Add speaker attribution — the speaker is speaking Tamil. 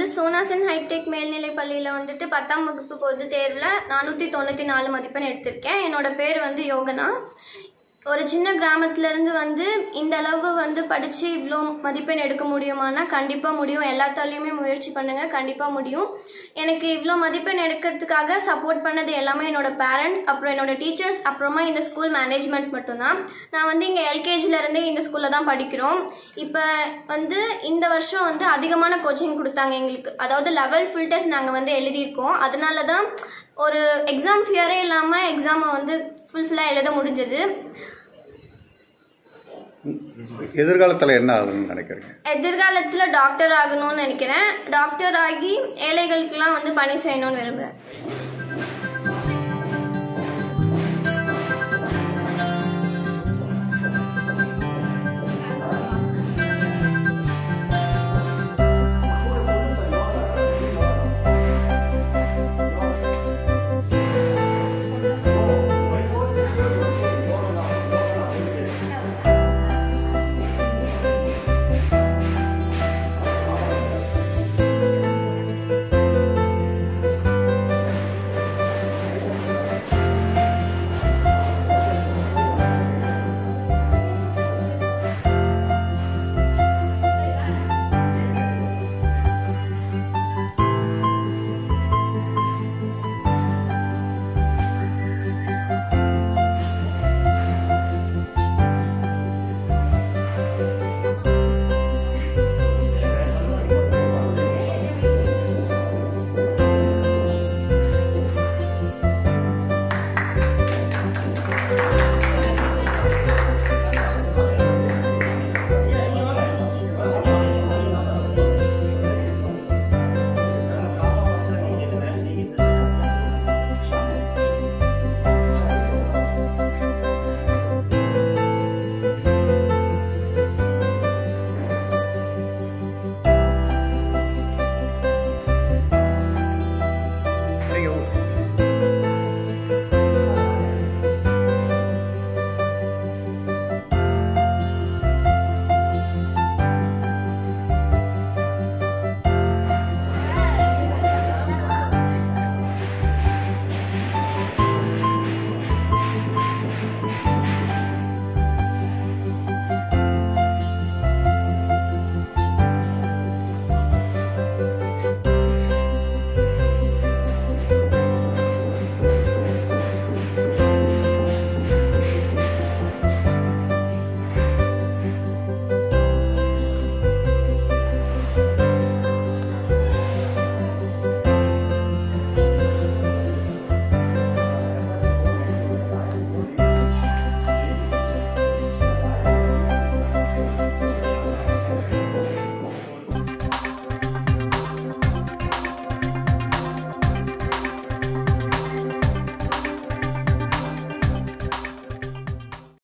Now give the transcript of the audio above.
Speaker 1: சோனாசன் ஹைடெக் மேல்நிலை பள்ளியில் வந்துட்டு பத்தாம் வகுப்பு பொது தேர்வில் நானூற்றி தொண்ணூற்றி நாலு மதிப்பெண் எடுத்திருக்கேன் என்னோட பேர் வந்து யோகனா ஒரு சின்ன கிராமத்துல இருந்து வந்து இந்த அளவு வந்து படித்து இவ்வளோ மதிப்பெண் எடுக்க முடியுமானா கண்டிப்பாக முடியும் எல்லாத்தாலையுமே முயற்சி பண்ணுங்க கண்டிப்பாக முடியும் எனக்கு இவ்வளோ மதிப்பெண் எடுக்கிறதுக்காக சப்போர்ட் பண்ணது எல்லாமே என்னோட பேரண்ட்ஸ் அப்புறம் என்னோட டீச்சர்ஸ் அப்புறமா இந்த ஸ்கூல் மேனேஜ்மெண்ட் மட்டும்தான் நான் வந்து இங்கே எல்கேஜிலேருந்தே இந்த ஸ்கூலில் தான் படிக்கிறோம் இப்போ வந்து இந்த வருஷம் வந்து அதிகமான கோச்சிங் கொடுத்தாங்க எங்களுக்கு அதாவது லெவல் ஃபுல் டெஸ்ட் நாங்கள் வந்து எழுதியிருக்கோம் அதனால தான் ஒரு எக்ஸாம் ஃபியரே இல்லாமல் எக்ஸாமை வந்து ஃபுல்ஃபில்லாக எழுத முடிஞ்சது
Speaker 2: எதிர்காலத்தில் என்ன ஆகணும்னு நினைக்கிறீங்க
Speaker 1: எதிர்காலத்தில் டாக்டர் ஆகணும்னு நினைக்கிறேன் டாக்டர் ஆகி ஏழைகளுக்கெல்லாம் வந்து பணி செய்யணும்னு விரும்புகிறேன்